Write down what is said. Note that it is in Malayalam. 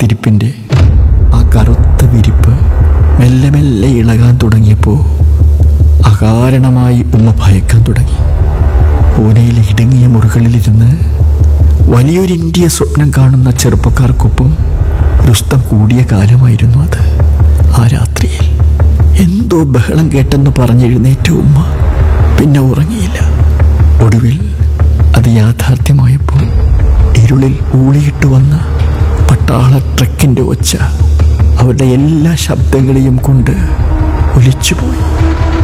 കാത്തിരിപ്പിൻ്റെ ആ കറുത്ത വിരിപ്പ് മെല്ലെ മെല്ലെ ഇളകാൻ തുടങ്ങിയപ്പോൾ അകാരണമായി ഉമ്മ ഭയക്കാൻ തുടങ്ങി പൂനെയിലെ ഇടുങ്ങിയ മുറികളിലിരുന്ന് വലിയൊരു ഇന്ത്യ സ്വപ്നം കാണുന്ന ചെറുപ്പക്കാർക്കൊപ്പം രുസ്തം കൂടിയ കാലമായിരുന്നു അത് ആ രാത്രിയിൽ എന്തോ ബഹളം കേട്ടെന്ന് പറഞ്ഞെഴുന്നേറ്റ ഉമ്മ പിന്നെ ഉറങ്ങിയില്ല ഒടുവിൽ അത് യാഥാർത്ഥ്യമായപ്പോൾ ഇരുളിൽ ഊളിയിട്ട് വന്ന പട്ടാള ട്രക്കിൻ്റെ ഒച്ച അവരുടെ എല്ലാ ശബ്ദങ്ങളെയും കൊണ്ട് ഒലിച്ചുപോയി